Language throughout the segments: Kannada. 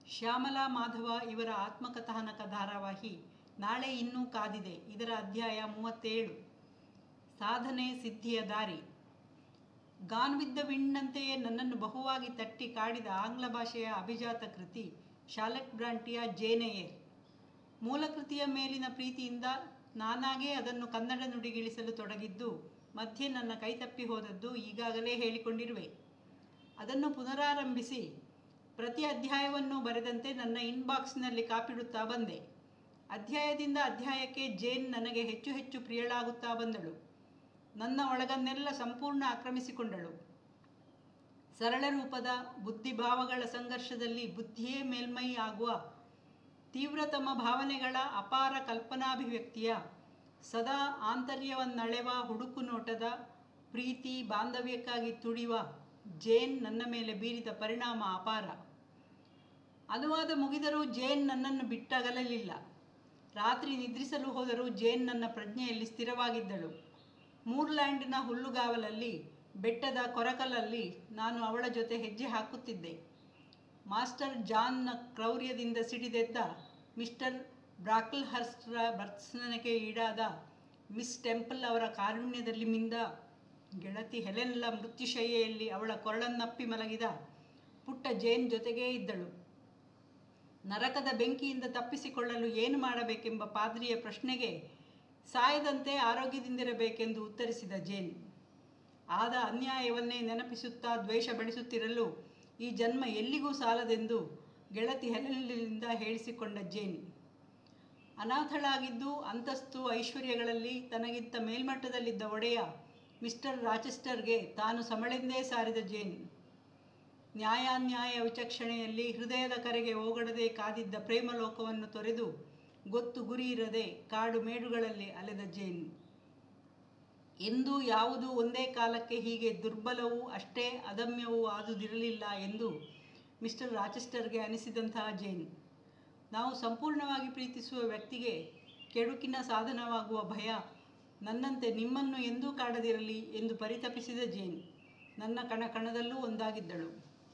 ಶ್ಯಾಮಲಾ ಮಾಧವ ಇವರ ಆತ್ಮಕಥಾನಕ ಧಾರಾವಾಹಿ ನಾಳೆ ಇನ್ನೂ ಕಾದಿದೆ ಇದರ ಅಧ್ಯಾಯ ಮೂವತ್ತೇಳು ಸಾಧನೆ ಸಿದ್ಧಿಯ ದಾರಿ ಗಾನ್ ವಿತ್ ದ ವಿಂಡ್ನಂತೆಯೇ ನನ್ನನ್ನು ಬಹುವಾಗಿ ತಟ್ಟಿ ಕಾಡಿದ ಆಂಗ್ಲ ಭಾಷೆಯ ಅಭಿಜಾತ ಕೃತಿ ಶಾಲೆಟ್ ಬ್ರಾಂಟಿಯ ಜೇನೆಯೇರ್ ಮೂಲ ಕೃತಿಯ ಮೇಲಿನ ಪ್ರೀತಿಯಿಂದ ನಾನಾಗೇ ಅದನ್ನು ಕನ್ನಡ ನುಡಿಗಿಳಿಸಲು ತೊಡಗಿದ್ದು ಮಧ್ಯೆ ನನ್ನ ಕೈತಪ್ಪಿ ಹೋದದ್ದು ಈಗಾಗಲೇ ಹೇಳಿಕೊಂಡಿರುವೆ ಅದನ್ನು ಪುನರಾರಂಭಿಸಿ ಪ್ರತಿ ಅಧ್ಯಾಯವನ್ನು ಬರೆದಂತೆ ನನ್ನ ಇನ್ಬಾಕ್ಸ್ನಲ್ಲಿ ಕಾಪಿಡುತ್ತಾ ಬಂದೆ ಅಧ್ಯಾಯದಿಂದ ಅಧ್ಯಾಯಕ್ಕೆ ಜೇನ್ ನನಗೆ ಹೆಚ್ಚು ಹೆಚ್ಚು ಪ್ರಿಯಳಾಗುತ್ತಾ ಬಂದಳು ನನ್ನ ಒಳಗನ್ನೆಲ್ಲ ಸಂಪೂರ್ಣ ಆಕ್ರಮಿಸಿಕೊಂಡಳು ಸರಳ ರೂಪದ ಬುದ್ಧಿಭಾವಗಳ ಸಂಘರ್ಷದಲ್ಲಿ ಬುದ್ಧಿಯೇ ಮೇಲ್ಮೈ ಆಗುವ ತೀವ್ರತಮ ಭಾವನೆಗಳ ಅಪಾರ ಕಲ್ಪನಾಭಿವ್ಯಕ್ತಿಯ ಸದಾ ಆಂತರ್ಯವನ್ನಳೆವ ಹುಡುಕು ನೋಟದ ಪ್ರೀತಿ ಬಾಂಧವ್ಯಕ್ಕಾಗಿ ತುಡಿಯುವ ಜೇನ್ ನನ್ನ ಮೇಲೆ ಬೀರಿದ ಪರಿಣಾಮ ಅಪಾರ ಅನುವಾದ ಮುಗಿದರೂ ಜೇನ್ ನನ್ನನ್ನು ಬಿಟ್ಟಗಲಲಿಲ್ಲ ರಾತ್ರಿ ನಿದ್ರಿಸಲು ಹೋದರೂ ಜೇನ್ ನನ್ನ ಪ್ರಜ್ಞೆಯಲ್ಲಿ ಸ್ಥಿರವಾಗಿದ್ದಳು ಮೂರ್ಲ್ಯಾಂಡ್ನ ಹುಲ್ಲುಗಾವಲಲ್ಲಿ ಬೆಟ್ಟದ ಕೊರಕಲಲ್ಲಿ ನಾನು ಅವಳ ಜೊತೆ ಹೆಜ್ಜೆ ಹಾಕುತ್ತಿದ್ದೆ ಮಾಸ್ಟರ್ ಜಾನ್ನ ಕ್ರೌರ್ಯದಿಂದ ಸಿಡಿದೆದ್ದ ಮಿಸ್ಟರ್ ಬ್ರಾಕಲ್ಹರ್ಸ್ಟ್ರ ಭರ್ತ್ಸನಕ್ಕೆ ಈಡಾದ ಮಿಸ್ ಟೆಂಪಲ್ ಅವರ ಕಾರುಣ್ಯದಲ್ಲಿ ಮಿಂದ ಗೆಳತಿ ಹೆಲೆನ್ಲ ಮೃತ್ಯುಶಯ್ಯೆಯಲ್ಲಿ ಅವಳ ಕೊರಳನ್ನಪ್ಪಿ ಮಲಗಿದ ಪುಟ್ಟ ಜೇನ್ ಜೊತೆಗೇ ಇದ್ದಳು ನರಕದ ಬೆಂಕಿಯಿಂದ ತಪ್ಪಿಸಿಕೊಳ್ಳಲು ಏನು ಮಾಡಬೇಕೆಂಬ ಪಾದ್ರಿಯ ಪ್ರಶ್ನೆಗೆ ಸಾಯದಂತೆ ಆರೋಗ್ಯದಿಂದಿರಬೇಕೆಂದು ಉತ್ತರಿಸಿದ ಜೇನ್ ಆದ ಅನ್ಯಾಯವನ್ನೇ ನೆನಪಿಸುತ್ತಾ ದ್ವೇಷ ಬೆಳೆಸುತ್ತಿರಲು ಈ ಜನ್ಮ ಎಲ್ಲಿಗೂ ಸಾಲದೆಂದು ಗೆಳತಿ ಹೆಲೆನ್ಲಿಂದ ಹೇಳಿಸಿಕೊಂಡ ಜೇನ್ ಅನಾಥಳಾಗಿದ್ದು ಅಂತಸ್ತು ಐಶ್ವರ್ಯಗಳಲ್ಲಿ ತನಗಿಂತ ಮೇಲ್ಮಟ್ಟದಲ್ಲಿದ್ದ ಒಡೆಯ ಮಿಸ್ಟರ್ ರಾಚೆಸ್ಟರ್ಗೆ ತಾನು ಸಮಳೆಂದೇ ಸಾರಿದ ಜೇನ್ ನ್ಯಾಯಾನ್ಯಾಯ ವಿಚಕ್ಷಣೆಯಲ್ಲಿ ಹೃದಯದ ಕರೆಗೆ ಓಗಡದೆ ಕಾದಿದ್ದ ಪ್ರೇಮಲೋಕವನ್ನು ತೊರೆದು ಗೊತ್ತು ಗುರಿ ಇರದೆ ಕಾಡು ಮೇಡುಗಳಲ್ಲಿ ಅಲೆದ ಜೇನ್ ಎಂದೂ ಯಾವುದೂ ಒಂದೇ ಕಾಲಕ್ಕೆ ಹೀಗೆ ದುರ್ಬಲವೂ ಅಷ್ಟೇ ಅದಮ್ಯವೂ ಆದುದಿರಲಿಲ್ಲ ಎಂದು ಮಿಸ್ಟರ್ ರಾಚೆಸ್ಟರ್ಗೆ ಅನಿಸಿದಂತಹ ಜೇನ್ ನಾವು ಸಂಪೂರ್ಣವಾಗಿ ಪ್ರೀತಿಸುವ ವ್ಯಕ್ತಿಗೆ ಕೆಡುಕಿನ ಸಾಧನವಾಗುವ ಭಯ ನನ್ನಂತೆ ನಿಮ್ಮನ್ನು ಎಂದೂ ಕಾಡದಿರಲಿ ಎಂದು ಪರಿತಪಿಸಿದ ಜೇನ್ ನನ್ನ ಕಣ ಕಣದಲ್ಲೂ ಒಂದಾಗಿದ್ದಳು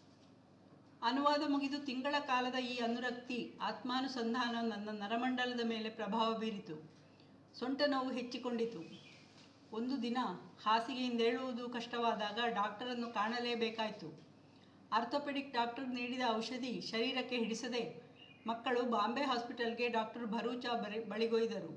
ಅನುವಾದ ಮುಗಿದು ತಿಂಗಳ ಕಾಲದ ಈ ಅನುರಕ್ತಿ ಆತ್ಮಾನುಸಂಧಾನ ನನ್ನ ನರಮಂಡಲದ ಮೇಲೆ ಪ್ರಭಾವ ಬೀರಿತು ಸೊಂಟ ನೋವು ಹೆಚ್ಚಿಕೊಂಡಿತು ಒಂದು ದಿನ ಹಾಸಿಗೆಯಿಂದ ಏಳುವುದು ಕಷ್ಟವಾದಾಗ ಡಾಕ್ಟರನ್ನು ಕಾಣಲೇಬೇಕಾಯಿತು ಆರ್ಥೋಪೆಡಿಕ್ ಡಾಕ್ಟರ್ ನೀಡಿದ ಔಷಧಿ ಶರೀರಕ್ಕೆ ಹಿಡಿಸದೆ ಮಕ್ಕಳು ಬಾಂಬೆ ಹಾಸ್ಪಿಟಲ್ಗೆ ಡಾಕ್ಟರ್ ಭರೂಚಾ ಬರಿ ಬಳಿಗೊಯ್ದರು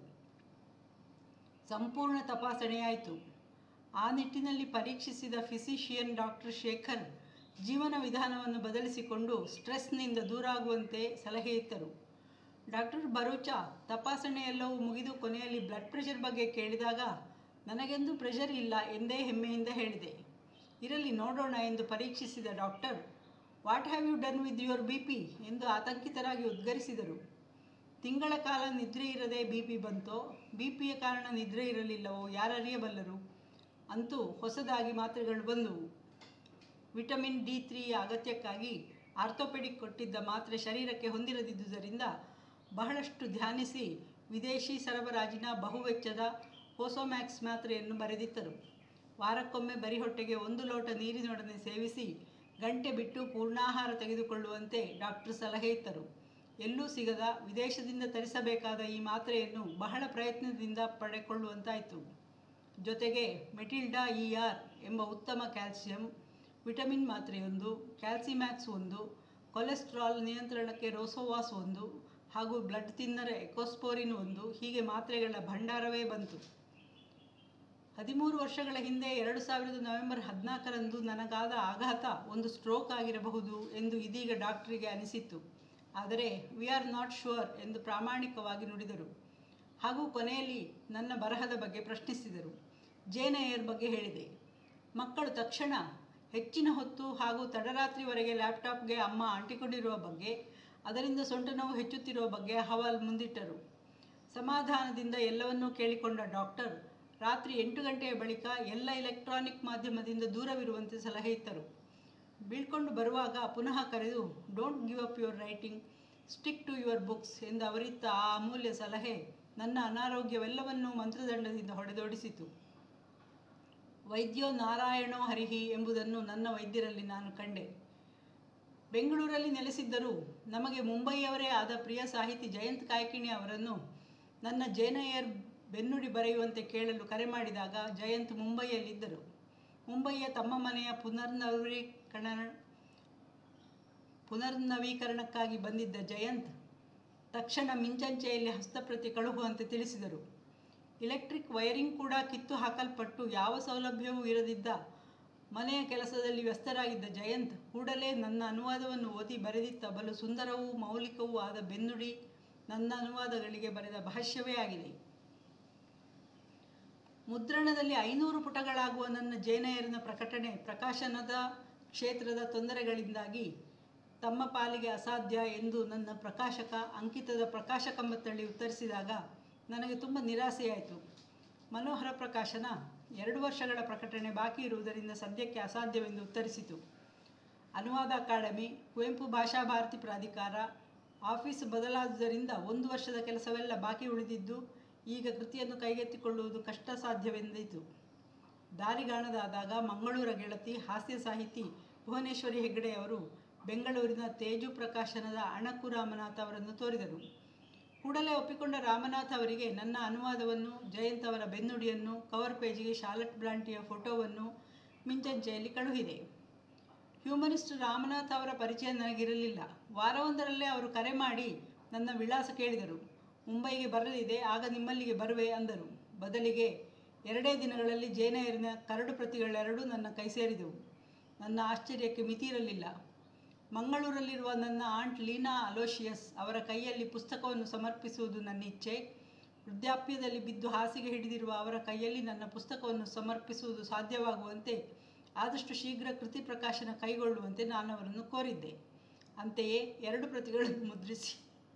ಸಂಪೂರ್ಣ ತಪಾಸಣೆಯಾಯಿತು ಆ ನಿಟ್ಟಿನಲ್ಲಿ ಪರೀಕ್ಷಿಸಿದ ಫಿಸಿಷಿಯನ್ ಡಾಕ್ಟರ್ ಶೇಖರ್ ಜೀವನ ವಿಧಾನವನ್ನು ಬದಲಿಸಿಕೊಂಡು ಸ್ಟ್ರೆಸ್ನಿಂದ ದೂರಾಗುವಂತೆ ಸಲಹೆ ಇತ್ತರು ಡಾಕ್ಟರ್ ಭರೂಚಾ ತಪಾಸಣೆಯೆಲ್ಲವೂ ಮುಗಿದು ಕೊನೆಯಲ್ಲಿ ಬ್ಲಡ್ ಪ್ರೆಷರ್ ಬಗ್ಗೆ ಕೇಳಿದಾಗ ನನಗೆಂದು ಪ್ರೆಷರ್ ಇಲ್ಲ ಎಂದೇ ಹೆಮ್ಮೆಯಿಂದ ಹೇಳಿದೆ ಇರಲಿ ನೋಡೋಣ ಎಂದು ಪರೀಕ್ಷಿಸಿದ doctor what have you done with your B P ಎಂದು ಆತಂಕಿತರಾಗಿ ಉದ್ಗರಿಸಿದರು ತಿಂಗಳ ಕಾಲ ನಿದ್ರೆ ಇರದೆ ಬಿ ಪಿ ಬಂತೋ ಬಿ ಪಿಯ ಕಾರಣ ನಿದ್ರೆ ಇರಲಿಲ್ಲವೋ ಯಾರರಿಯಬಲ್ಲರು ಅಂತೂ ಹೊಸದಾಗಿ ಮಾತ್ರೆಗಳು ಬಂದವು ವಿಟಮಿನ್ ಡಿ ತ್ರೀಯ ಅಗತ್ಯಕ್ಕಾಗಿ ಆರ್ಥೋಪೆಡಿಕ್ ಕೊಟ್ಟಿದ್ದ ಮಾತ್ರೆ ಶರೀರಕ್ಕೆ ಹೊಂದಿರದಿದ್ದುದರಿಂದ ಬಹಳಷ್ಟು ಧ್ಯಾನಿಸಿ ವಿದೇಶಿ ಸರಬರಾಜಿನ ಬಹುವೆಚ್ಚದ ಹೋಸೋಮ್ಯಾಕ್ಸ್ ಮಾತ್ರೆಯನ್ನು ಬರೆದಿತ್ತರು ವಾರಕ್ಕೊಮ್ಮೆ ಬರಿ ಹೊಟ್ಟೆಗೆ ಒಂದು ಲೋಟ ನೀರಿನೊಡನೆ ಸೇವಿಸಿ ಗಂಟೆ ಬಿಟ್ಟು ಪೂರ್ಣಾಹಾರ ತೆಗೆದುಕೊಳ್ಳುವಂತೆ ಡಾಕ್ಟರ್ ಸಲಹೆ ಇತ್ತರು ಎಲ್ಲೂ ಸಿಗದ ವಿದೇಶದಿಂದ ತರಿಸಬೇಕಾದ ಈ ಮಾತ್ರೆಯನ್ನು ಬಹಳ ಪ್ರಯತ್ನದಿಂದ ಪಡೆಕೊಳ್ಳುವಂತಾಯಿತು ಜೊತೆಗೆ ಮೆಟಿಲ್ಡಾ ಇ ಆರ್ ಎಂಬ ಉತ್ತಮ ಕ್ಯಾಲ್ಸಿಯಂ ವಿಟಮಿನ್ ಮಾತ್ರೆಯೊಂದು ಕ್ಯಾಲ್ಸಿಮ್ಯಾಕ್ಸ್ ಒಂದು ಕೊಲೆಸ್ಟ್ರಾಲ್ ನಿಯಂತ್ರಣಕ್ಕೆ ರೋಸೋವಾಸ್ ಒಂದು ಹಾಗೂ ಬ್ಲಡ್ ತಿನ್ನರ ಎಕೋಸ್ಪೋರಿನ್ ಒಂದು ಹೀಗೆ ಮಾತ್ರೆಗಳ ಭಂಡಾರವೇ ಬಂತು ಹದಿಮೂರು ವರ್ಷಗಳ ಹಿಂದೆ ಎರಡು ಸಾವಿರದ ನವೆಂಬರ್ ಹದಿನಾಲ್ಕರಂದು ನನಗಾದ ಆಘಾತ ಒಂದು ಸ್ಟ್ರೋಕ್ ಆಗಿರಬಹುದು ಎಂದು ಇದೀಗ ಡಾಕ್ಟರಿಗೆ ಅನಿಸಿತ್ತು ಆದರೆ ವಿ ಆರ್ ನಾಟ್ ಶುವರ್ ಎಂದು ಪ್ರಾಮಾಣಿಕವಾಗಿ ನುಡಿದರು ಹಾಗೂ ಕೊನೆಯಲ್ಲಿ ನನ್ನ ಬರಹದ ಬಗ್ಗೆ ಪ್ರಶ್ನಿಸಿದರು ಜೇನೆಯರ್ ಬಗ್ಗೆ ಹೇಳಿದೆ ಮಕ್ಕಳು ತಕ್ಷಣ ಹೆಚ್ಚಿನ ಹೊತ್ತು ಹಾಗೂ ತಡರಾತ್ರಿವರೆಗೆ ಲ್ಯಾಪ್ಟಾಪ್ಗೆ ಅಮ್ಮ ಅಂಟಿಕೊಂಡಿರುವ ಬಗ್ಗೆ ಅದರಿಂದ ಸೊಂಟ ನೋವು ಹೆಚ್ಚುತ್ತಿರುವ ಬಗ್ಗೆ ಹವಾಲ್ ಮುಂದಿಟ್ಟರು ಸಮಾಧಾನದಿಂದ ಎಲ್ಲವನ್ನೂ ಕೇಳಿಕೊಂಡ ಡಾಕ್ಟರ್ ರಾತ್ರಿ ಎಂಟು ಗಂಟೆಯ ಬಳಿಕ ಎಲ್ಲ ಇಲೆಕ್ಟ್ರಾನಿಕ್ ಮಾಧ್ಯಮದಿಂದ ದೂರವಿರುವಂತೆ ಸಲಹೆ ಇತ್ತರು ಬೀಳ್ಕೊಂಡು ಬರುವಾಗ ಪುನಃ ಕರೆದು don't give up your writing stick to your books ಎಂದು ಅವರಿತ್ತ ಆ ಅಮೂಲ್ಯ ಸಲಹೆ ನನ್ನ ಅನಾರೋಗ್ಯವೆಲ್ಲವನ್ನೂ ಮಂತ್ರದಂಡದಿಂದ ಹೊಡೆದೋಡಿಸಿತು ವೈದ್ಯೋ ನಾರಾಯಣೋ ಹರಿಹಿ ಎಂಬುದನ್ನು ನನ್ನ ವೈದ್ಯರಲ್ಲಿ ನಾನು ಕಂಡೆ ಬೆಂಗಳೂರಲ್ಲಿ ನೆಲೆಸಿದ್ದರೂ ನಮಗೆ ಮುಂಬಯಿಯವರೇ ಆದ ಪ್ರಿಯ ಸಾಹಿತಿ ಜಯಂತ್ ಕಾಯ್ಕಿಣಿ ಅವರನ್ನು ನನ್ನ ಜೇನಯ್ಯರ್ ಬೆನ್ನುಡಿ ಬರೆಯುವಂತೆ ಕೇಳಲು ಕರೆ ಮಾಡಿದಾಗ ಜಯಂತ್ ಮುಂಬಯಿಯಲ್ಲಿದ್ದರು ಮುಂಬಯಿಯ ತಮ್ಮ ಮನೆಯ ಪುನರ್ನವೀಕರಣ ಪುನರ್ನವೀಕರಣಕ್ಕಾಗಿ ಬಂದಿದ್ದ ಜಯಂತ್ ತಕ್ಷಣ ಮಿಂಚಂಚೆಯಲ್ಲಿ ಹಸ್ತಪ್ರತಿ ಕಳುಹುವಂತೆ ತಿಳಿಸಿದರು ಇಲೆಕ್ಟ್ರಿಕ್ ವೈರಿಂಗ್ ಕೂಡ ಕಿತ್ತು ಹಾಕಲ್ಪಟ್ಟು ಯಾವ ಸೌಲಭ್ಯವೂ ಇರದಿದ್ದ ಮನೆಯ ಕೆಲಸದಲ್ಲಿ ವ್ಯಸ್ತರಾಗಿದ್ದ ಜಯಂತ್ ಕೂಡಲೇ ನನ್ನ ಅನುವಾದವನ್ನು ಓದಿ ಬರೆದಿದ್ದ ಬಲು ಸುಂದರವೂ ಮೌಲಿಕವೂ ಆದ ಬೆನ್ನುಡಿ ನನ್ನ ಅನುವಾದಗಳಿಗೆ ಬರೆದ ಭಾಷ್ಯವೇ ಆಗಿದೆ ಮುದ್ರಣದಲ್ಲಿ ಐನೂರು ಪುಟಗಳಾಗುವ ನನ್ನ ಜೇನೆಯರಿನ ಪ್ರಕಟಣೆ ಪ್ರಕಾಶನದ ಕ್ಷೇತ್ರದ ತೊಂದರೆಗಳಿಂದಾಗಿ ತಮ್ಮ ಪಾಲಿಗೆ ಅಸಾಧ್ಯ ಎಂದು ನನ್ನ ಪ್ರಕಾಶಕ ಅಂಕಿತದ ಪ್ರಕಾಶಕಂಬತ್ತಳ್ಳಿ ಉತ್ತರಿಸಿದಾಗ ನನಗೆ ತುಂಬ ನಿರಾಸೆಯಾಯಿತು ಮನೋಹರ ಪ್ರಕಾಶನ ಎರಡು ವರ್ಷಗಳ ಪ್ರಕಟಣೆ ಬಾಕಿ ಇರುವುದರಿಂದ ಸದ್ಯಕ್ಕೆ ಅಸಾಧ್ಯವೆಂದು ಉತ್ತರಿಸಿತು ಅನುವಾದ ಅಕಾಡೆಮಿ ಕುವೆಂಪು ಭಾಷಾ ಭಾರತಿ ಪ್ರಾಧಿಕಾರ ಆಫೀಸ್ ಬದಲಾದುದರಿಂದ ಒಂದು ವರ್ಷದ ಕೆಲಸವೆಲ್ಲ ಬಾಕಿ ಉಳಿದಿದ್ದು ಈಗ ಕೃತಿಯನ್ನು ಕೈಗೆತ್ತಿಕೊಳ್ಳುವುದು ಕಷ್ಟ ಸಾಧ್ಯವೆಂದಿತು ದಾರಿಗಾಣದಾದಾಗ ಮಂಗಳೂರ ಗೆಳತಿ ಹಾಸ್ಯ ಸಾಹಿತಿ ಭುವನೇಶ್ವರಿ ಹೆಗ್ಗಡೆಯವರು ಬೆಂಗಳೂರಿನ ತೇಜು ಪ್ರಕಾಶನದ ಅಣಕು ರಾಮನಾಥ್ ಅವರನ್ನು ತೋರಿದರು ಕೂಡಲೇ ಒಪ್ಪಿಕೊಂಡ ರಾಮನಾಥ್ ಅವರಿಗೆ ನನ್ನ ಅನುವಾದವನ್ನು ಜಯಂತ್ ಅವರ ಬೆನ್ನುಡಿಯನ್ನು ಕವರ್ ಪೇಜಿಗೆ ಶಾಲಟ್ ಬ್ರಾಂಟಿಯ ಫೋಟೋವನ್ನು ಮಿಂಚಂಚೆಯಲ್ಲಿ ಕಳುಹಿದೆ ಹ್ಯೂಮನಿಸ್ಟ್ ರಾಮನಾಥ್ ಅವರ ಪರಿಚಯ ನನಗಿರಲಿಲ್ಲ ವಾರವೊಂದರಲ್ಲೇ ಅವರು ಕರೆ ಮಾಡಿ ನನ್ನ ವಿಳಾಸ ಕೇಳಿದರು ಮುಂಬೈಗೆ ಬರಲಿದೆ ಆಗ ನಿಮ್ಮಲ್ಲಿಗೆ ಬರುವೆ ಅಂದರು ಬದಲಿಗೆ ಎರಡೇ ದಿನಗಳಲ್ಲಿ ಜೇನೆಯರಿನ ಕರಡು ಪ್ರತಿಗಳೆರಡೂ ನನ್ನ ಕೈ ಸೇರಿದವು ನನ್ನ ಆಶ್ಚರ್ಯಕ್ಕೆ ಮಿತಿಯಿರಲಿಲ್ಲ ಮಂಗಳೂರಲ್ಲಿರುವ ನನ್ನ ಆಂಟ್ ಲೀನಾ ಅಲೋಶಿಯಸ್ ಅವರ ಕೈಯಲ್ಲಿ ಪುಸ್ತಕವನ್ನು ಸಮರ್ಪಿಸುವುದು ನನ್ನ ಇಚ್ಛೆ ವೃದ್ಧಾಪ್ಯದಲ್ಲಿ ಬಿದ್ದು ಹಾಸಿಗೆ ಹಿಡಿದಿರುವ ಅವರ ಕೈಯಲ್ಲಿ ನನ್ನ ಪುಸ್ತಕವನ್ನು ಸಮರ್ಪಿಸುವುದು ಸಾಧ್ಯವಾಗುವಂತೆ ಆದಷ್ಟು ಶೀಘ್ರ ಕೃತಿ ಪ್ರಕಾಶನ ಕೈಗೊಳ್ಳುವಂತೆ ನಾನು ಅವರನ್ನು ಕೋರಿದ್ದೆ ಅಂತೆಯೇ ಎರಡು ಪ್ರತಿಗಳನ್ನು ಮುದ್ರಿಸಿ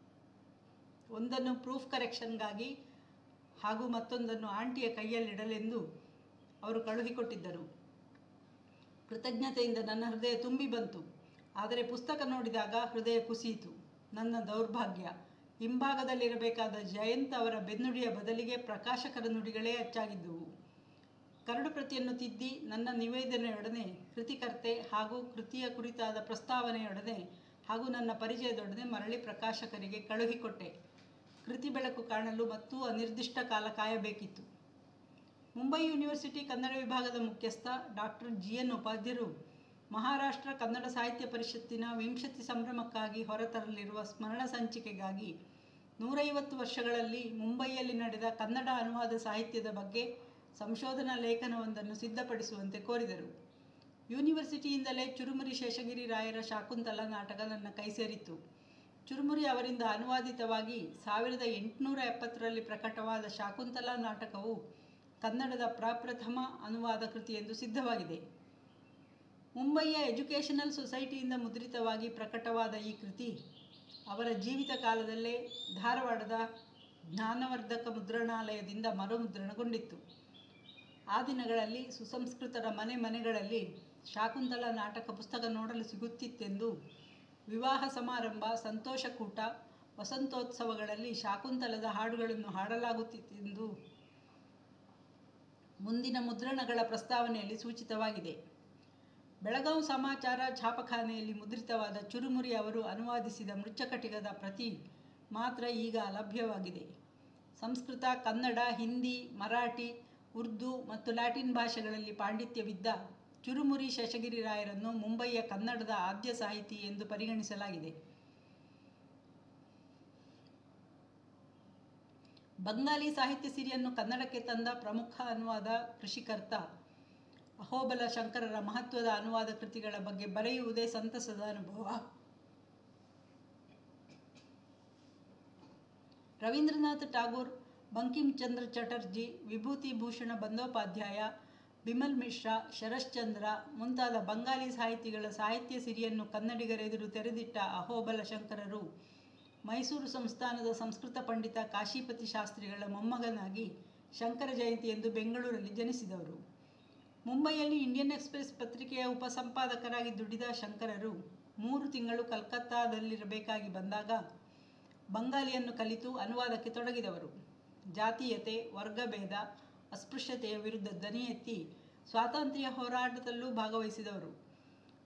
ಒಂದನ್ನು ಪ್ರೂಫ್ ಕರೆಕ್ಷನ್ಗಾಗಿ ಹಾಗೂ ಮತ್ತೊಂದನ್ನು ಆಂಟಿಯ ಕೈಯಲ್ಲಿಡಲೆಂದು ಅವರು ಕಳುಹಿಕೊಟ್ಟಿದ್ದರು ಕೃತಜ್ಞತೆಯಿಂದ ನನ್ನ ಹೃದಯ ತುಂಬಿ ಬಂತು ಆದರೆ ಪುಸ್ತಕ ನೋಡಿದಾಗ ಹೃದಯ ಕುಸಿಯಿತು ನನ್ನ ದೌರ್ಭಾಗ್ಯ ಹಿಂಭಾಗದಲ್ಲಿರಬೇಕಾದ ಜಯಂತ್ ಅವರ ಬೆನ್ನುಡಿಯ ಬದಲಿಗೆ ಪ್ರಕಾಶಕರ ನುಡಿಗಳೇ ಅಚ್ಚಾಗಿದ್ದುವು ಕರಡು ಪ್ರತಿಯನ್ನು ತಿದ್ದಿ ನನ್ನ ನಿವೇದನೆಯೊಡನೆ ಕೃತಿಕರ್ತೆ ಹಾಗೂ ಕೃತಿಯ ಕುರಿತಾದ ಪ್ರಸ್ತಾವನೆಯೊಡನೆ ಹಾಗೂ ನನ್ನ ಪರಿಚಯದೊಡನೆ ಮರಳಿ ಪ್ರಕಾಶಕರಿಗೆ ಕಳುಹಿಕೊಟ್ಟೆ ಕೃತಿ ಬೆಳಕು ಕಾಣಲು ಮತ್ತೂ ಅನಿರ್ದಿಷ್ಟ ಕಾಲ ಕಾಯಬೇಕಿತ್ತು ಮುಂಬೈ ಯೂನಿವರ್ಸಿಟಿ ಕನ್ನಡ ವಿಭಾಗದ ಮುಖ್ಯಸ್ಥ ಡಾಕ್ಟರ್ ಜಿ ಎನ್ ಉಪಾಧ್ಯರು ಮಹಾರಾಷ್ಟ್ರ ಕನ್ನಡ ಸಾಹಿತ್ಯ ಪರಿಷತ್ತಿನ ವಿಂಶತಿ ಸಂಭ್ರಮಕ್ಕಾಗಿ ಹೊರತರಲಿರುವ ಸ್ಮರಣ ಸಂಚಿಕೆಗಾಗಿ ನೂರೈವತ್ತು ವರ್ಷಗಳಲ್ಲಿ ಮುಂಬೈಯಲ್ಲಿ ನಡೆದ ಕನ್ನಡ ಅನುವಾದ ಸಾಹಿತ್ಯದ ಬಗ್ಗೆ ಸಂಶೋಧನಾ ಲೇಖನವೊಂದನ್ನು ಸಿದ್ಧಪಡಿಸುವಂತೆ ಕೋರಿದರು ಯೂನಿವರ್ಸಿಟಿಯಿಂದಲೇ ಚುರುಮುರಿ ಶೇಷಗಿರಿ ರಾಯರ ಶಾಕುಂತಲ ನಾಟಕ ನನ್ನ ಕೈ ಸೇರಿತ್ತು ಚುರುಮುರಿ ಅವರಿಂದ ಅನುವಾದಿತವಾಗಿ ಸಾವಿರದ ಎಂಟುನೂರ ಎಪ್ಪತ್ತರಲ್ಲಿ ಪ್ರಕಟವಾದ ಶಾಕುಂತಲ ನಾಟಕವು ಕನ್ನಡದ ಪ್ರಪ್ರಥಮ ಅನುವಾದ ಕೃತಿ ಎಂದು ಸಿದ್ಧವಾಗಿದೆ ಮುಂಬಯಿಯ ಎಜುಕೇಷನಲ್ ಸೊಸೈಟಿಯಿಂದ ಮುದ್ರಿತವಾಗಿ ಪ್ರಕಟವಾದ ಈ ಕೃತಿ ಅವರ ಜೀವಿತ ಕಾಲದಲ್ಲೇ ಧಾರವಾಡದ ಜ್ಞಾನವರ್ಧಕ ಮುದ್ರಣಾಲಯದಿಂದ ಮರುಮುದ್ರಣಗೊಂಡಿತ್ತು ಆ ದಿನಗಳಲ್ಲಿ ಸುಸಂಸ್ಕೃತರ ಮನೆ ಮನೆಗಳಲ್ಲಿ ಶಾಕುಂತಲ ನಾಟಕ ಪುಸ್ತಕ ನೋಡಲು ಸಿಗುತ್ತಿತ್ತೆಂದು ವಿವಾಹ ಸಮಾರಂಭ ಸಂತೋಷಕೂಟ ವಸಂತೋತ್ಸವಗಳಲ್ಲಿ ಶಾಕುಂತಲದ ಹಾಡುಗಳನ್ನು ಹಾಡಲಾಗುತ್ತಿತ್ತೆಂದು ಮುಂದಿನ ಮುದ್ರಣಗಳ ಪ್ರಸ್ತಾವನೆಯಲ್ಲಿ ಸೂಚಿತವಾಗಿದೆ ಬೆಳಗಾವಿ ಸಮಾಚಾರ ಛಾಪಖಾನೆಯಲ್ಲಿ ಮುದ್ರಿತವಾದ ಚುರುಮುರಿ ಅವರು ಅನುವಾದಿಸಿದ ಮೃಚ್ಛಕಟಿಕದ ಪ್ರತಿ ಮಾತ್ರ ಈಗ ಲಭ್ಯವಾಗಿದೆ ಸಂಸ್ಕೃತ ಕನ್ನಡ ಹಿಂದಿ ಮರಾಠಿ ಉರ್ದು ಮತ್ತು ಲ್ಯಾಟಿನ್ ಭಾಷೆಗಳಲ್ಲಿ ಪಾಂಡಿತ್ಯವಿದ್ದ ಚುರುಮುರಿ ಶೇಷಗಿರಿ ರಾಯರನ್ನು ಮುಂಬಯಿಯ ಕನ್ನಡದ ಆದ್ಯ ಸಾಹಿತಿ ಎಂದು ಪರಿಗಣಿಸಲಾಗಿದೆ ಬಂಗಾಲಿ ಸಾಹಿತ್ಯ ಸಿರಿಯನ್ನು ಕನ್ನಡಕ್ಕೆ ತಂದ ಪ್ರಮುಖ ಅನುವಾದ ಕೃಷಿಕರ್ತ ಅಹೋಬಲ ಶಂಕರರ ಮಹತ್ವದ ಅನುವಾದ ಕೃತಿಗಳ ಬಗ್ಗೆ ಬರೆಯುವುದೇ ಸಂತಸದ ಅನುಭವ ರವೀಂದ್ರನಾಥ್ ಟಾಗೋರ್ ಬಂಕಿಂಚಂದ್ರ ಚಟರ್ಜಿ ವಿಭೂತಿ ಭೂಷಣ ಬಂದೋಪಾಧ್ಯಾಯ ಬಿಮಲ್ ಮಿಶ್ರಾ ಶರಶ್ಚಂದ್ರ ಮುಂತಾದ ಬಂಗಾಲಿ ಸಾಹಿತಿಗಳ ಸಾಹಿತ್ಯ ಸಿರಿಯನ್ನು ಕನ್ನಡಿಗರೆದುರು ತೆರೆದಿಟ್ಟ ಅಹೋಬಲ ಶಂಕರರು ಮೈಸೂರು ಸಂಸ್ಥಾನದ ಸಂಸ್ಕೃತ ಪಂಡಿತ ಕಾಶೀಪತಿ ಶಾಸ್ತ್ರಿಗಳ ಮೊಮ್ಮಗನಾಗಿ ಶಂಕರ ಜಯಂತಿ ಎಂದು ಬೆಂಗಳೂರಲ್ಲಿ ಜನಿಸಿದವರು ಮುಂಬೈಯಲ್ಲಿ ಇಂಡಿಯನ್ ಎಕ್ಸ್ಪ್ರೆಸ್ ಪತ್ರಿಕೆಯ ಉಪಸಂಪಾದಕರಾಗಿ ದುಡಿದ ಶಂಕರರು ಮೂರು ತಿಂಗಳು ಕಲ್ಕತ್ತಾದಲ್ಲಿರಬೇಕಾಗಿ ಬಂದಾಗ ಬಂಗಾಲಿಯನ್ನು ಕಲಿತು ಅನುವಾದಕ್ಕೆ ತೊಡಗಿದವರು ಜಾತೀಯತೆ ವರ್ಗಭೇದ ಅಸ್ಪೃಶ್ಯತೆಯ ವಿರುದ್ಧ ದನಿ ಎತ್ತಿ ಸ್ವಾತಂತ್ರ್ಯ ಹೋರಾಟದಲ್ಲೂ ಭಾಗವಹಿಸಿದವರು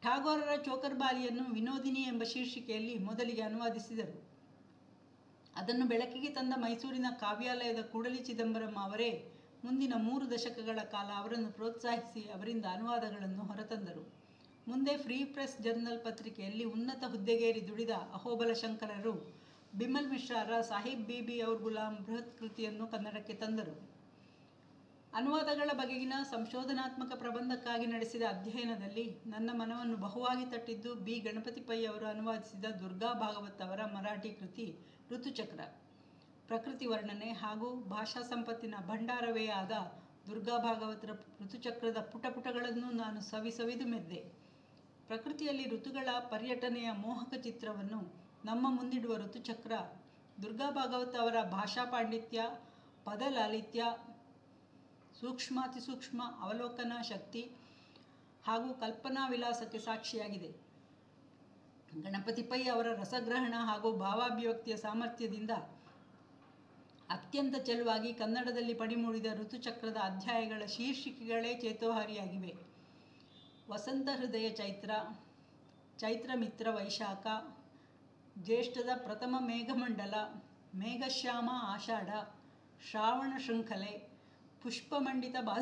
ಠಾಗೋರರ ಚೋಕರ್ಬಾಲಿಯನ್ನು ವಿನೋದಿನಿ ಎಂಬ ಶೀರ್ಷಿಕೆಯಲ್ಲಿ ಮೊದಲಿಗೆ ಅನುವಾದಿಸಿದರು ಅದನ್ನು ಬೆಳಕಿಗೆ ತಂದ ಮೈಸೂರಿನ ಕಾವ್ಯಾಲಯದ ಕೂಡಲಿ ಚಿದಂಬರಂ ಅವರೇ ಮುಂದಿನ ಮೂರು ದಶಕಗಳ ಕಾಲ ಅವರನ್ನು ಪ್ರೋತ್ಸಾಹಿಸಿ ಅವರಿಂದ ಅನುವಾದಗಳನ್ನು ಹೊರತಂದರು ಮುಂದೆ ಫ್ರೀ ಪ್ರೆಸ್ ಜರ್ನಲ್ ಪತ್ರಿಕೆಯಲ್ಲಿ ಉನ್ನತ ಹುದ್ದೆಗೇರಿ ದುಡಿದ ಅಹೋಬಲ ಶಂಕರರು ಬಿಮಲ್ ಮಿಶ್ರಾರ ಸಾಹಿಬ್ ಬೀಬಿ ಔರ್ ಗುಲಾಂ ಬೃಹತ್ ಕೃತಿಯನ್ನು ಕನ್ನಡಕ್ಕೆ ತಂದರು ಅನುವಾದಗಳ ಬಗೆಗಿನ ಸಂಶೋಧನಾತ್ಮಕ ಪ್ರಬಂಧಕ್ಕಾಗಿ ನಡೆಸಿದ ಅಧ್ಯಯನದಲ್ಲಿ ನನ್ನ ಮನವನ್ನು ಬಹುವಾಗಿ ತಟ್ಟಿದ್ದು ಬಿ ಗಣಪತಿ ಪೈ ಅವರು ಅನುವಾದಿಸಿದ ದುರ್ಗಾ ಭಾಗವತ್ ಅವರ ಮರಾಠಿ ಕೃತಿ ಋತುಚಕ್ರ ಪ್ರಕೃತಿ ವರ್ಣನೆ ಹಾಗೂ ಭಾಷಾ ಸಂಪತ್ತಿನ ಭಂಡಾರವೇ ಆದ ದುರ್ಗಾ ಭಾಗವತರ ಋತುಚಕ್ರದ ಪುಟ ಪುಟಗಳನ್ನು ನಾನು ಸವಿ ಸವಿದು ಮೆದ್ದೆ ಪ್ರಕೃತಿಯಲ್ಲಿ ಋತುಗಳ ಪರ್ಯಟನೆಯ ಮೋಹಕ ಚಿತ್ರವನ್ನು ನಮ್ಮ ಮುಂದಿಡುವ ಋತುಚಕ್ರ ದುರ್ಗಾ ಭಾಗವತ್ ಅವರ ಭಾಷಾ ಪಾಂಡಿತ್ಯ ಪದ ಲಾಲಿತ್ಯ ಸೂಕ್ಷ್ಮಾತಿ ಸೂಕ್ಷ್ಮ ಅವಲೋಕನ ಶಕ್ತಿ ಹಾಗೂ ಕಲ್ಪನಾ ವಿಲಾಸಕ್ಕೆ ಸಾಕ್ಷಿಯಾಗಿದೆ ಗಣಪತಿ ಪೈ ಅವರ ರಸಗ್ರಹಣ ಹಾಗೂ ಭಾವಾಭಿವ್ಯಕ್ತಿಯ ಸಾಮರ್ಥ್ಯದಿಂದ ಅತ್ಯಂತ ಚೆಲುವಾಗಿ ಕನ್ನಡದಲ್ಲಿ ಪಡಿಮೂಡಿದ ಋತುಚಕ್ರದ ಅಧ್ಯಾಯಗಳ ಶೀರ್ಷಿಕೆಗಳೇ ಚೇತೋಹಾರಿಯಾಗಿವೆ ವಸಂತ ಹೃದಯ ಚೈತ್ರ ಚೈತ್ರ ಮಿತ್ರ ವೈಶಾಖ ಜ್ಯೇಷ್ಠದ ಪ್ರಥಮ ಮೇಘಮಂಡಲ ಮೇಘಶ್ಯಾಮ ಆಷಾಢ ಶ್ರಾವಣ ಶೃಂಖಲೆ ಪುಷ್ಪಮಂಡಿತ ಬಾ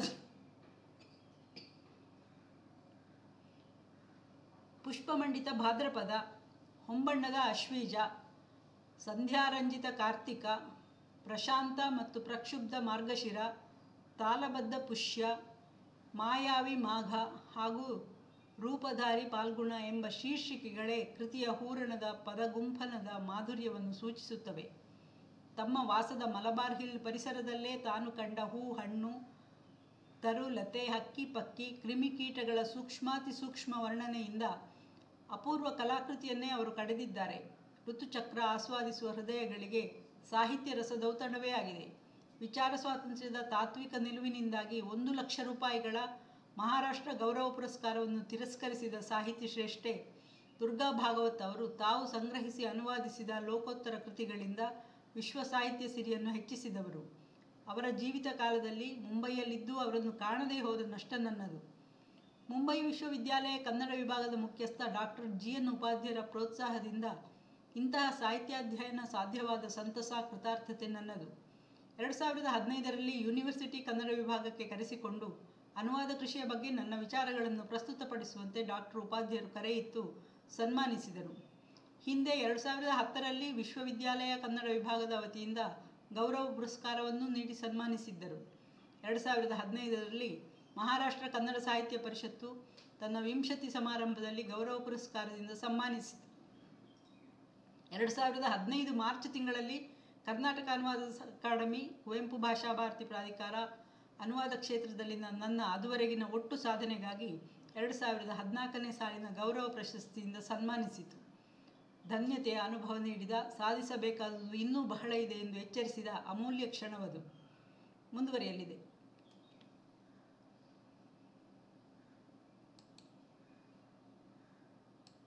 ಪುಷ್ಪಮಂಡಿತ ಭಾದ್ರಪದ ಹೊಂಬಣ್ಣದ ಅಶ್ವೀಜ ಸಂಧ್ಯಾರಂಜಿತ ಕಾರ್ತಿಕ ಪ್ರಶಾಂತ ಮತ್ತು ಪ್ರಕ್ಷುಬ್ಧ ಮಾರ್ಗಶಿರ ತಾಲಬದ್ಧ ಪುಷ್ಯ ಮಾಯಾವಿ ಮಾಘ ಹಾಗೂ ರೂಪಧಾರಿ ಪಾಲ್ಗುಣ ಎಂಬ ಶೀರ್ಷಿಕೆಗಳೇ ಕೃತಿಯ ಹೂರಣದ ಪದಗುಂಫನದ ಮಾಧುರ್ಯವನ್ನು ಸೂಚಿಸುತ್ತವೆ ತಮ್ಮ ವಾಸದ ಮಲಬಾರ್ ಹಿಲ್ ಪರಿಸರದಲ್ಲೇ ತಾನು ಕಂಡ ಹೂ ಹಣ್ಣು ತರು ಲತೆ ಹಕ್ಕಿ ಪಕ್ಕಿ ಕ್ರಿಮಿಕೀಟಗಳ ಸೂಕ್ಷ್ಮಾತಿ ಸೂಕ್ಷ್ಮ ವರ್ಣನೆಯಿಂದ ಅಪೂರ್ವ ಕಲಾಕೃತಿಯನ್ನೇ ಅವರು ಕಡೆದಿದ್ದಾರೆ ಋತುಚಕ್ರ ಆಸ್ವಾದಿಸುವ ಹೃದಯಗಳಿಗೆ ಸಾಹಿತ್ಯ ರಸದೌತಣವೇ ಆಗಿದೆ ವಿಚಾರ ಸ್ವಾತಂತ್ರ್ಯದ ತಾತ್ವಿಕ ನಿಲುವಿನಿಂದಾಗಿ ಒಂದು ಲಕ್ಷ ರೂಪಾಯಿಗಳ ಮಹಾರಾಷ್ಟ್ರ ಗೌರವ ಪುರಸ್ಕಾರವನ್ನು ತಿರಸ್ಕರಿಸಿದ ಸಾಹಿತಿ ಶ್ರೇಷ್ಠೆ ದುರ್ಗಾ ಭಾಗವತ್ ಅವರು ತಾವು ಸಂಗ್ರಹಿಸಿ ಅನುವಾದಿಸಿದ ಲೋಕೋತ್ತರ ಕೃತಿಗಳಿಂದ ವಿಶ್ವ ಸಾಹಿತ್ಯ ಸಿರಿಯನ್ನು ಹೆಚ್ಚಿಸಿದವರು ಅವರ ಜೀವಿತ ಕಾಲದಲ್ಲಿ ಮುಂಬೈಯಲ್ಲಿದ್ದು ಅವರನ್ನು ಕಾಣದೇ ಹೋದ ನಷ್ಟ ನನ್ನದು ಮುಂಬೈ ವಿಶ್ವವಿದ್ಯಾಲಯ ಕನ್ನಡ ವಿಭಾಗದ ಮುಖ್ಯಸ್ಥ ಡಾಕ್ಟರ್ ಜಿ ಎನ್ ಉಪಾಧ್ಯರ ಪ್ರೋತ್ಸಾಹದಿಂದ ಇಂತಹ ಸಾಹಿತ್ಯಾಧ್ಯಯನ ಸಾಧ್ಯವಾದ ಸಂತಸ ಕೃತಾರ್ಥತೆ ನನ್ನದು ಎರಡು ಸಾವಿರದ ಹದಿನೈದರಲ್ಲಿ ಯೂನಿವರ್ಸಿಟಿ ಕನ್ನಡ ವಿಭಾಗಕ್ಕೆ ಕರೆಸಿಕೊಂಡು ಅನುವಾದ ಕೃಷಿಯ ಬಗ್ಗೆ ನನ್ನ ವಿಚಾರಗಳನ್ನು ಪ್ರಸ್ತುತಪಡಿಸುವಂತೆ ಡಾಕ್ಟರ್ ಉಪಾಧ್ಯರು ಕರೆಯಿತ್ತು ಸನ್ಮಾನಿಸಿದರು ಹಿಂದೆ ಎರಡು ಸಾವಿರದ ಹತ್ತರಲ್ಲಿ ವಿಶ್ವವಿದ್ಯಾಲಯ ಕನ್ನಡ ವಿಭಾಗದ ವತಿಯಿಂದ ಗೌರವ ಪುರಸ್ಕಾರವನ್ನು ನೀಡಿ ಸನ್ಮಾನಿಸಿದ್ದರು ಎರಡು ಸಾವಿರದ ಹದಿನೈದರಲ್ಲಿ ಮಹಾರಾಷ್ಟ್ರ ಕನ್ನಡ ಸಾಹಿತ್ಯ ಪರಿಷತ್ತು ತನ್ನ ವಿಂಶತಿ ಸಮಾರಂಭದಲ್ಲಿ ಗೌರವ ಪುರಸ್ಕಾರದಿಂದ ಸನ್ಮಾನಿಸಿತು ಎರಡು ಸಾವಿರದ ಹದಿನೈದು ಮಾರ್ಚ್ ತಿಂಗಳಲ್ಲಿ ಕರ್ನಾಟಕ ಅನುವಾದ ಅಕಾಡೆಮಿ ಕುವೆಂಪು ಭಾಷಾ ಭಾರತಿ ಪ್ರಾಧಿಕಾರ ಅನುವಾದ ಕ್ಷೇತ್ರದಲ್ಲಿನ ನನ್ನ ಅದುವರೆಗಿನ ಒಟ್ಟು ಸಾಧನೆಗಾಗಿ ಎರಡು ಸಾವಿರದ ಹದಿನಾಲ್ಕನೇ ಸಾಲಿನ ಗೌರವ ಪ್ರಶಸ್ತಿಯಿಂದ ಸನ್ಮಾನಿಸಿತು ಧನ್ಯತೆಯ ಅನುಭವ ನೀಡಿದ ಸಾಧಿಸಬೇಕಾದುದು ಇನ್ನೂ ಬಹಳ ಇದೆ ಎಂದು ಎಚ್ಚರಿಸಿದ ಅಮೂಲ್ಯ ಕ್ಷಣವದು ಮುಂದುವರಿಯಲಿದೆ